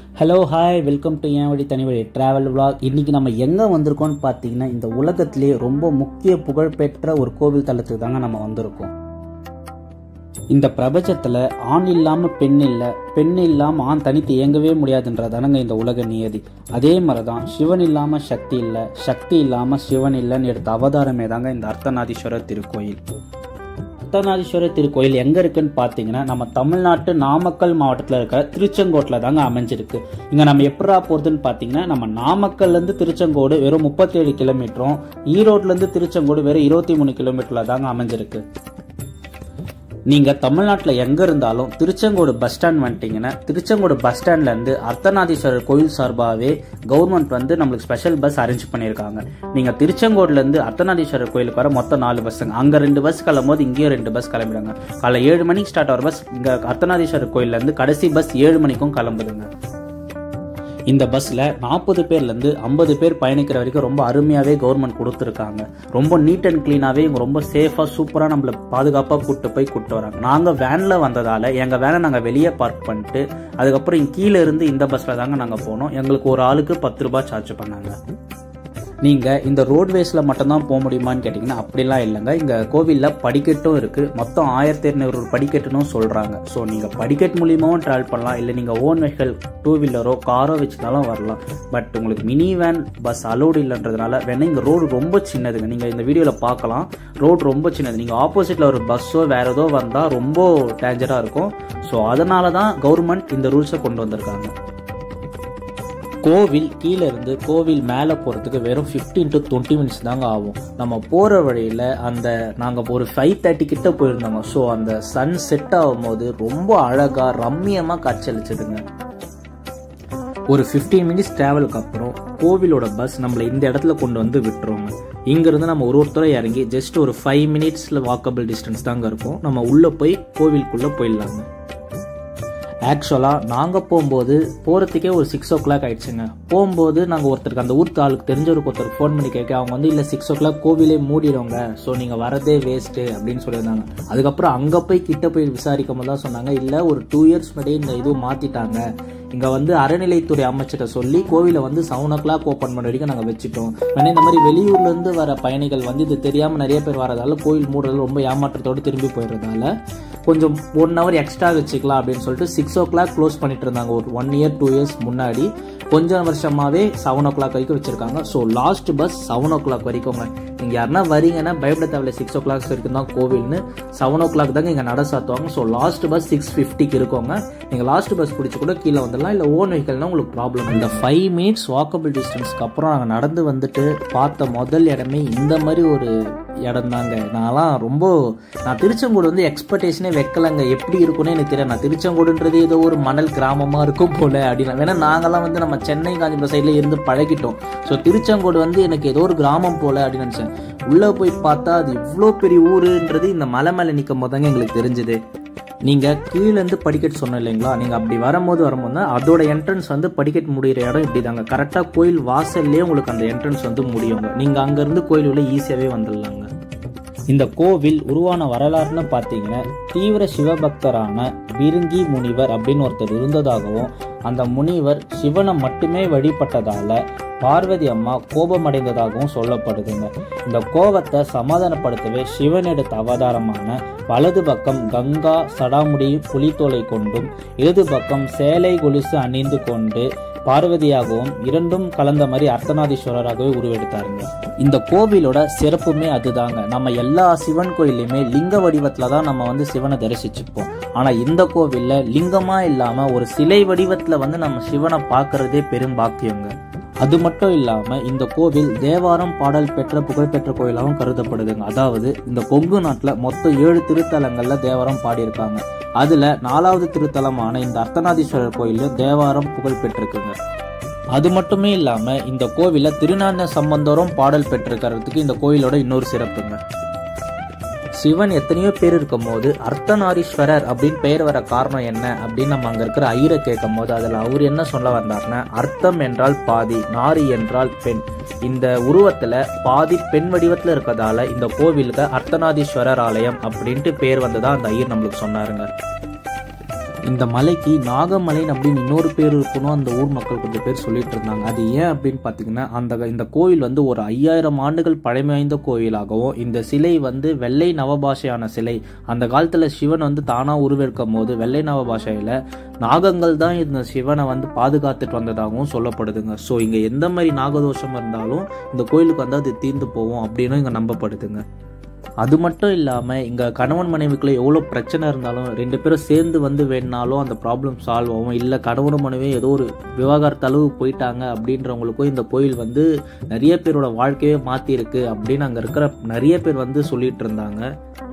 hello hi welcome to என் வழி தனி வழி ட்ராவல் vlog இன்னைக்கு நம்ம எங்கே வந்திருக்கோம்னு பார்த்தீங்கன்னா இந்த உலகத்திலே ரொம்ப முக்கிய புகழ்பெற்ற ஒரு கோவில் தலத்துக்கு தாங்க நம்ம வந்திருக்கோம் இந்த பிரபஞ்சத்தில் ஆண் இல்லாமல் பெண் இல்லை பெண் இல்லாமல் ஆண் தனித்து இயங்கவே முடியாதுன்றதானங்க இந்த உலக நியதி அதே மாதிரி தான் சிவன் இல்லாமல் சக்தி இல்லை சக்தி இல்லாமல் சிவன் இல்லைன்னு எடுத்த அவதாரமே தாங்க இந்த அர்த்தநாதீஸ்வரர் திருக்கோயில் அர்த்தநாதீஸ்வரர் திருக்கோயில் எங்க இருக்குன்னு பார்த்தீங்கன்னா நம்ம தமிழ்நாட்டு நாமக்கல் மாவட்டத்தில் இருக்க திருச்செங்கோட்டில் தாங்க அமைஞ்சிருக்கு இங்க நம்ம எப்படா போறதுன்னு பார்த்தீங்கன்னா நம்ம நாமக்கல்ல இருந்து திருச்செங்கோடு வெறும் முப்பத்தேழு கிலோமீட்டரும் ஈரோட்ல இருந்து திருச்செங்கோடு வெறும் இருபத்தி மூணு கிலோமீட்டர்ல தாங்க அமைஞ்சிருக்கு நீங்க தமிழ்நாட்டில் எங்க இருந்தாலும் திருச்செங்கோடு பஸ் ஸ்டாண்ட் வந்துட்டீங்கன்னா திருச்செங்கோடு பஸ் ஸ்டாண்ட்ல இருந்து அர்த்தநாதீஸ்வரர் கோயில் சார்பாகவே கவர்மெண்ட் வந்து நம்மளுக்கு ஸ்பெஷல் பஸ் அரேஞ்ச் பண்ணியிருக்காங்க நீங்க திருச்செங்கோடுல இருந்து அர்த்தநாதீஸ்வரர் கோயிலுக்கு வர மொத்தம் நாலு பஸ்ஸுங்க அங்க ரெண்டு பஸ் கிளம்பும் இங்கேயும் ரெண்டு பஸ் கிளம்பிடுங்க காலை ஏழு மணிக்கு ஸ்டார்ட் ஆகிற பஸ் இங்க அர்த்தநாதீஸ்வரர் கோயில்ல இருந்து கடைசி பஸ் ஏழு மணிக்கும் கிளம்புதுங்க இந்த பஸ்ல நாற்பது பேர்ல இருந்து ஐம்பது பேர் பயணிக்கிற வரைக்கும் ரொம்ப அருமையாவே கவர்மெண்ட் கொடுத்துருக்காங்க ரொம்ப நீட் அண்ட் கிளீனாவே இவங்க ரொம்ப சேஃபா சூப்பரா நம்மள பாதுகாப்பா கூட்டு போய் கூட்டு வராங்க நாங்க வேன்ல வந்ததால எங்க வேனை நாங்க வெளியே பார்க் பண்ணிட்டு அதுக்கப்புறம் இங்க கீழே இருந்து இந்த பஸ்ல தாங்க நாங்க போனோம் எங்களுக்கு ஒரு ஆளுக்கு பத்து ரூபாய் சார்ஜ் பண்ணாங்க நீங்க இந்த ரோட்வேஸ்ல மட்டும்தான் போக முடியுமான்னு கேட்டீங்கன்னா அப்படிலாம் இல்லைங்க இங்க கோவில்ல படிக்கட்டும் இருக்கு மொத்தம் ஆயிரத்தி இருநூறு படிக்கட்டுன்னு சொல்றாங்க ஸோ நீங்க படிக்கட் மூலியமாவும் டிராவல் பண்ணலாம் இல்லை நீங்க ஓன் வெஹிக்கல் டூ வீலரோ காரோ வச்சுனாலும் வரலாம் பட் உங்களுக்கு மினி வேன் பஸ் அலோடு இல்லைன்றதுனால வேணா இங்க ரோடு ரொம்ப சின்னதுங்க நீங்க இந்த வீடியோல பார்க்கலாம் ரோடு ரொம்ப சின்னது நீங்க ஆப்போசிட்ல ஒரு பஸ்ஸோ வேற ஏதோ வந்தா ரொம்ப டேஞ்சரா இருக்கும் ஸோ அதனால தான் கவர்மெண்ட் இந்த ரூல்ஸை கொண்டு வந்திருக்காங்க கோவில் கீழே இருந்து கோவில் மேலே போகிறதுக்கு வெறும் ஃபிஃப்டீன் டு டுவெண்ட்டி மினிட்ஸ் தாங்க ஆகும் நம்ம போகிற வழியில் அந்த நாங்கள் ஒரு ஃபைவ் தேர்ட்டி கிட்ட போயிருந்தோங்க ஸோ அந்த சன் செட் ஆகும்போது ரொம்ப அழகாக ரம்மியமாக காட்சியளிச்சதுங்க ஒரு ஃபிஃப்டீன் மினிட்ஸ் ட்ராவலுக்கு அப்புறம் கோவிலோட பஸ் நம்மளை இந்த இடத்துல கொண்டு வந்து விட்டுருவோங்க இங்கேருந்து நம்ம ஒரு ஒருத்தரும் இறங்கி ஜஸ்ட் ஒரு ஃபைவ் மினிட்ஸில் வாக்கபிள் டிஸ்டன்ஸ் தாங்க இருக்கும் நம்ம உள்ளே போய் கோவிலுக்குள்ளே போயிடலாங்க ஆக்சுவலாக நாங்கள் போகும்போது போகிறதுக்கே ஒரு சிக்ஸ் ஓ கிளாக் ஆயிடுச்சுங்க போகும்போது நாங்கள் ஒருத்தருக்கு அந்த ஊருக்கு ஆளுக்கு தெரிஞ்சவருக்கு ஒருத்தருக்கு ஃபோன் பண்ணி கேட்க அவங்க வந்து இல்லை சிக்ஸ் ஓ கிளாக் கோவிலே மூடிடுவாங்க ஸோ நீங்கள் வரதே வேஸ்ட்டு அப்படின்னு சொல்லியிருந்தாங்க அதுக்கப்புறம் அங்கே போய் கிட்ட போய் விசாரிக்கும் போது தான் சொன்னாங்க இல்லை ஒரு டூ இயர்ஸ் முன்னாடி இந்த இதுவும் மாற்றிட்டாங்க இங்கே வந்து அறநிலைத்துறை அமைச்சர்கிட்ட சொல்லி கோவிலை வந்து செவன் ஓ கிளாக் ஓப்பன் பண்ண வரைக்கும் நாங்கள் வச்சுட்டோம் ஏன்னா இந்த மாதிரி வெளியூர்லேருந்து வர பயணிகள் வந்து இது தெரியாமல் நிறைய பேர் வரதால கோயில் மூடுறது ரொம்ப ஏமாற்றத்தோடு திரும்பி போயிடுறதால கொஞ்சம் ஒன் ஹவர் எக்ஸ்ட்ரா வச்சுக்கலாம் அப்படின்னு சொல்லிட்டு சிக்ஸ் ஓ கிளாக் க்ளோஸ் பண்ணிட்டு இருந்தாங்க ஒரு ஒன் இயர் டூ இயர்ஸ் முன்னாடி கொஞ்சம் வருஷமாவே செவன் ஓ கிளாக் வரைக்கும் வச்சிருக்காங்க so last bus seven o'clock வரைக்கும்ங்க நீங்கள் யாருன்னா வரீங்கன்னா பயப்பட தேவையில்ல சிக்ஸ் ஓ கிளாக் வரைக்கும் தான் கோவில்னு செவன் ஓ கிளாக் தாங்க இங்கே நட சாத்துவாங்க ஸோ லாஸ்ட் பஸ் சிக்ஸ் ஃபிஃப்டிக்கு இருக்கோங்க நீங்கள் லாஸ்ட் பஸ் பிடிச்சி கூட கீழே வந்துடலாம் இல்லை ஓன் வெஹிக்கல்னா உங்களுக்கு ப்ராப்ளம் இந்த ஃபைவ் மினிட்ஸ் வாக்கபிள் டிஸ்டன்ஸ்க்கு அப்புறம் நாங்கள் நடந்து வந்துட்டு பார்த்த முதல் இடமே இந்த மாதிரி ஒரு இடம் தாங்க நான்லாம் ரொம்ப நான் திருச்செங்கோடு வந்து எக்ஸ்பெக்டேஷனே வைக்கலங்க எப்படி இருக்கும்னு எனக்கு தெரியல நான் திருச்செங்கோடுன்றது ஏதோ ஒரு மணல் கிராமமாக இருக்கும் போல அப்படின்னு வேணா நாங்கெல்லாம் வந்து நம்ம சென்னை காஞ்சிபுரம் சைடில் இருந்து பழகிட்டோம் ஸோ திருச்செங்கோடு வந்து எனக்கு ஏதோ ஒரு கிராமம் போல அப்படின்னு நினச்சேன் உள்ளே போய் பார்த்தா அது இவ்வளோ பெரிய ஊருன்றது இந்த மலை மேலே நிற்கும் போது தாங்க எங்களுக்கு தெரிஞ்சுது நீங்கள் கீழேருந்து படிக்கட் சொன்னோம் இல்லைங்களா நீங்கள் அப்படி வரும்போது வரும்போது தான் அதோட என்ட்ரன்ஸ் வந்து படிக்கட் முடிகிற இடம் இப்படி தாங்க கரெக்டாக கோயில் வாசல்லே உங்களுக்கு அந்த என்ட்ரன்ஸ் வந்து முடியுங்க நீங்கள் அங்கேருந்து கோயில் உள்ள ஈஸியாகவே வந்துடலாங்க இந்த கோவில் உருவான வரலாறுன்னு பார்த்தீங்கன்னா தீவிர சிவபக்தரான பிருங்கி முனிவர் அப்படின்னு ஒருத்தர் இருந்ததாகவும் அந்த முனிவர் சிவனை மட்டுமே வழிபட்டதால பார்வதி அம்மா கோபமடைந்ததாகவும் சொல்லப்படுதுங்க இந்த கோபத்தை சமாதானப்படுத்தவே சிவன் எடுத்த அவதாரமான வலது பக்கம் கங்கா சடாமுடி புலித்தோலை கொண்டும் இடது பக்கம் சேலை கொலுசு அணிந்து கொண்டு பார்வதியாகவும் இரண்டும் கலந்த மாதிரி அர்த்தநாதீஸ்வரராகவே உருவெடுத்தாருங்க இந்த கோவிலோட சிறப்புமே அதுதாங்க நம்ம எல்லா சிவன் கோயிலையுமே லிங்க வடிவத்துல தான் நம்ம வந்து சிவனை தரிசிச்சுப்போம் ஆனா இந்த கோவில்ல லிங்கமா இல்லாம ஒரு சிலை வடிவத்துல வந்து நம்ம சிவனை பார்க்கறதே பெரும் பாக்கியங்க அது மட்டும் இல்லாம இந்த கோவில் தேவாரம் பாடல் பெற்ற புகழ்பெற்ற கோயிலாகவும் கருதப்படுதுங்க அதாவது இந்த கொங்கு நாட்டுல மொத்தம் ஏழு திருத்தலங்கள்ல தேவாரம் பாடியிருக்காங்க அதுல நாலாவது திருத்தலமான இந்த அர்த்தநாதீஸ்வரர் கோயில்ல தேவாரம் புகழ் பெற்றிருக்குங்க அது மட்டுமே இல்லாம இந்த கோவில திருநான சம்பந்தரும் பாடல் பெற்றிருக்கிறதுக்கு இந்த கோயிலோட இன்னொரு சிறப்புங்க சிவன் எத்தனையோ பேர் இருக்கும் போது அர்த்தநாரீஸ்வரர் அப்படின்னு பெயர் வர காரணம் என்ன அப்படின்னு நம்ம அங்க இருக்கிற ஐயரை கேட்கும் போது அதுல அவர் என்ன சொல்ல வந்தார்னா அர்த்தம் என்றால் பாதி நாரி என்றால் பெண் இந்த உருவத்துல பாதி பெண் வடிவத்துல இருக்கதால இந்த கோவிலுக்கு அர்த்தநாதீஸ்வரர் ஆலயம் அப்படின்ட்டு பேர் வந்ததா அந்த ஐயர் நம்மளுக்கு சொன்னாருங்க இந்த மலைக்கு நாகமலைன்னு அப்படின்னு இன்னொரு பேர் இருக்கணும் அந்த ஊர் மக்கள் கொஞ்சம் பேர் சொல்லிட்டு இருந்தாங்க அது ஏன் அப்படின்னு பார்த்தீங்கன்னா அந்த இந்த கோவில் வந்து ஒரு ஐயாயிரம் ஆண்டுகள் பழமை வாய்ந்த கோவிலாகவும் இந்த சிலை வந்து வெள்ளை நவபாஷையான சிலை அந்த காலத்தில் சிவன் வந்து தானாக உருவெடுக்கும் போது வெள்ளை நவபாஷையில் நாகங்கள் தான் இந்த சிவனை வந்து பாதுகாத்துட்டு வந்ததாகவும் சொல்லப்படுதுங்க ஸோ இங்கே எந்த மாதிரி நாகதோஷம் இருந்தாலும் இந்த கோயிலுக்கு வந்து அது தீர்ந்து போகும் அப்படின்னு இங்கே நம்பப்படுதுங்க அது மட்டும் இல்லாமல் இங்கே கணவன் மனைவிக்குள்ள எவ்வளோ பிரச்சனை இருந்தாலும் ரெண்டு பேரும் சேர்ந்து வந்து வேணுனாலும் அந்த ப்ராப்ளம் சால்வ் ஆகும் இல்லை கணவனும் மனைவியும் ஏதோ ஒரு விவகாரத்து அளவு போயிட்டாங்க அப்படின்றவங்களுக்கும் இந்த கோயில் வந்து நிறைய பேரோட வாழ்க்கையே மாற்றிருக்கு அப்படின்னு அங்கே இருக்கிற நிறைய பேர் வந்து சொல்லிட்டு இருந்தாங்க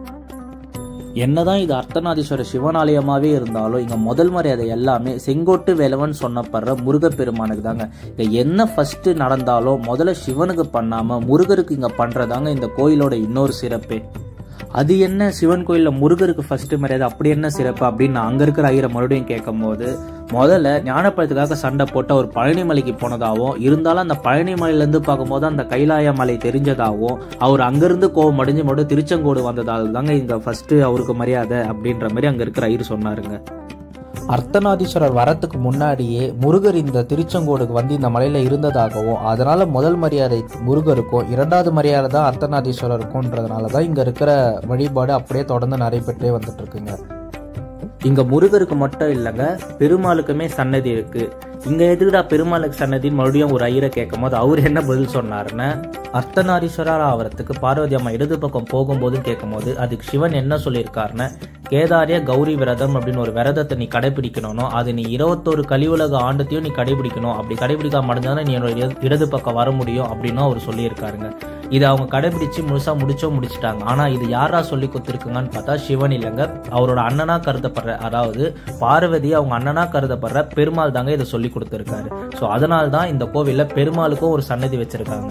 என்னதான் இது அர்த்தநாதீஸ்வர சிவனாலயமாவே இருந்தாலும் இங்க முதல் மரியாதை எல்லாமே செங்கோட்டு வேலவன் சொன்னப்படுற முருகப்பெருமானுக்கு தாங்க இங்க என்ன ஃபர்ஸ்ட் நடந்தாலும் முதல்ல சிவனுக்கு பண்ணாம முருகருக்கு இங்க பண்றதாங்க இந்த கோயிலோட இன்னொரு சிறப்பே அது என்ன சிவன் கோயிலில் முருகருக்கு ஃபர்ஸ்ட் மரியாதை அப்படி என்ன சிறப்பு அப்படின்னு நான் அங்கே இருக்கிற ஐயரை மறுபடியும் கேட்கும் போது முதல்ல ஞானப்பழத்துக்காக சண்டை போட்டு அவர் பழனி மலைக்கு போனதாகவும் இருந்தாலும் அந்த பழனி மலையிலேருந்து பார்க்கும்போது அந்த கைலாய மலை தெரிஞ்சதாகவும் அவர் அங்கேருந்து கோவம் அடைஞ்சு மறுபடியும் திருச்செங்கோடு வந்ததால் தாங்க இங்கே ஃபர்ஸ்ட் அவருக்கு மரியாதை அப்படின்ற மாதிரி அங்கே இருக்கிற ஐயர் சொன்னாருங்க அர்த்தநாதீஸ்வரர் வரத்துக்கு முன்னாடியே முருகர் இந்த திருச்செங்கோடுக்கு வந்து இந்த மலையில இருந்ததாகவும் அதனால முதல் மரியாதை முருகருக்கும் இரண்டாவது மரியாதை தான் அர்த்தநாதீஸ்வரருக்கும்ன்றதுனால தான் இங்க இருக்கிற வழிபாடு அப்படியே தொடர்ந்து நடைபெற்றே வந்துட்டு இருக்குங்க இங்க முருகருக்கு மட்டும் இல்லைங்க பெருமாளுக்குமே சன்னதி இருக்கு இங்க எதுக்குடா பெருமாளுக்கு சன்னதின்னு மறுபடியும் ஒரு ஐயரை கேட்கும் போது அவர் என்ன பதில் சொன்னாருன்னா அர்த்தநாரீஸ்வரர் ஆவறதுக்கு பார்வதி அம்மா இடது பக்கம் போகும்போது கேட்கும்போது அதுக்கு சிவன் என்ன சொல்லியிருக்காருன்னா கேதாரிய கௌரி விரதம் அப்படின்னு ஒரு விரதத்தை நீ கடைபிடிக்கணும் அது நீ இருபத்தோரு கலிவுலக ஆண்டத்தையும் நீ கடைபிடிக்கணும் அப்படி கடைபிடிக்காம மட்டும்தான் நீ என்னோட இடது- இடது பக்கம் வர முடியும் அப்படின்னு அவர் சொல்லியிருக்காருங்க இதை அவங்க கடைபிடிச்சு முழுசா முடிச்சோ முடிச்சிட்டாங்க ஆனா இது யாரா சொல்லி கொடுத்துருக்குங்கன்னு பார்த்தா சிவன் இல்லைங்க அவரோட அண்ணனா கருதப்படுற அதாவது பார்வதி அவங்க அண்ணனா கருதப்படுற பெருமாள் தாங்க இதை சொல்லி கொடுத்துருக்காரு ஸோ அதனால தான் இந்த கோவில்ல பெருமாளுக்கும் ஒரு சன்னதி வச்சிருக்காங்க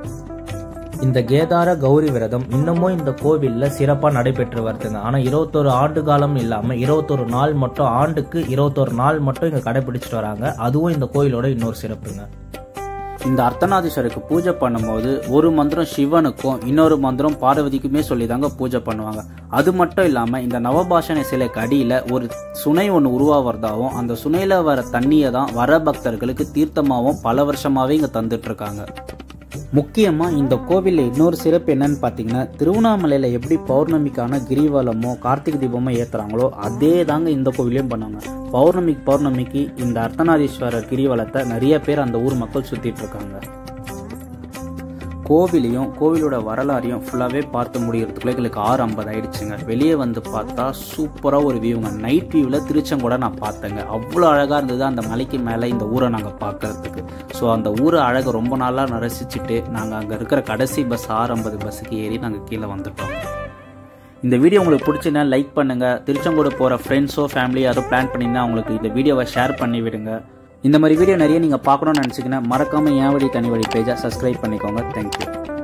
இந்த கேதார கௌரி விரதம் இன்னமும் இந்த கோவில்ல சிறப்பா நடைபெற்று வருதுங்க ஆனா இருபத்தொரு ஆண்டு காலம் இல்லாம இருபத்தொரு நாள் மட்டும் ஆண்டுக்கு இருபத்தொரு நாள் மட்டும் இங்க கடைபிடிச்சிட்டு வராங்க அதுவும் இந்த கோயிலோட இன்னொரு சிறப்புங்க இந்த அர்த்தநாதீஸ்வருக்கு பூஜை பண்ணும்போது ஒரு மந்திரம் சிவனுக்கும் இன்னொரு மந்திரம் பார்வதிக்குமே சொல்லி தாங்க பூஜை பண்ணுவாங்க அது மட்டும் இல்லாம இந்த நவபாஷண சிலைக்கு அடியில ஒரு சுனை ஒன்று உருவாகிறதாவும் அந்த சுனையில வர தண்ணியை தான் வர பக்தர்களுக்கு தீர்த்தமாகவும் பல வருஷமாவே இங்க தந்துட்டு இருக்காங்க முக்கியமா இந்த கோவில்ல இன்னொரு சிறப்பு என்னன்னு பாத்தீங்கன்னா திருவண்ணாமலையில எப்படி பௌர்ணமிக்கான கிரிவலமோ கார்த்திகை தீபமோ ஏத்துறாங்களோ அதே தாங்க இந்த கோவிலையும் பண்ணாங்க பௌர்ணமிக்கு பௌர்ணமிக்கு இந்த அர்த்தநாதீஸ்வரர் கிரிவலத்தை நிறைய பேர் அந்த ஊர் மக்கள் சுத்திட்டு இருக்காங்க கோவிலையும் கோவிலோட வரலாறையும் ஃபுல்லாகவே பார்த்து முடிகிறதுக்குள்ள எங்களுக்கு ஆறு ஐம்பது ஆயிடுச்சுங்க வெளியே வந்து பார்த்தா சூப்பராக ஒரு வியூங்க நைட் வியூவில் திருச்செங்கோட நான் பார்த்தேங்க அவ்வளோ அழகாக இருந்தது அந்த மலைக்கு மேலே இந்த ஊரை நாங்கள் பார்க்கறதுக்கு ஸோ அந்த ஊரை அழகை ரொம்ப நாளாக ரசிச்சுட்டு நாங்கள் அங்கே இருக்கிற கடைசி பஸ் ஆறு ஐம்பது பஸ்ஸுக்கு ஏறி நாங்கள் கீழே வந்துட்டோம் இந்த வீடியோ உங்களுக்கு பிடிச்சினா லைக் பண்ணுங்க திருச்செங்கோடு போகிற ஃப்ரெண்ட்ஸோ ஃபேமிலி யாரோ பிளான் பண்ணியிருந்தா அவங்களுக்கு இந்த வீடியோவை ஷேர் பண்ணி விடுங்க இந்த மாதிரி வீடியோ நிறைய நீங்கள் பார்க்கணும்னு நினச்சிங்கன்னா மறக்காமல் என் வழி தனி வழி பேஜை சப்ஸ்கிரைப் பண்ணிக்கோங்க தேங்க்யூ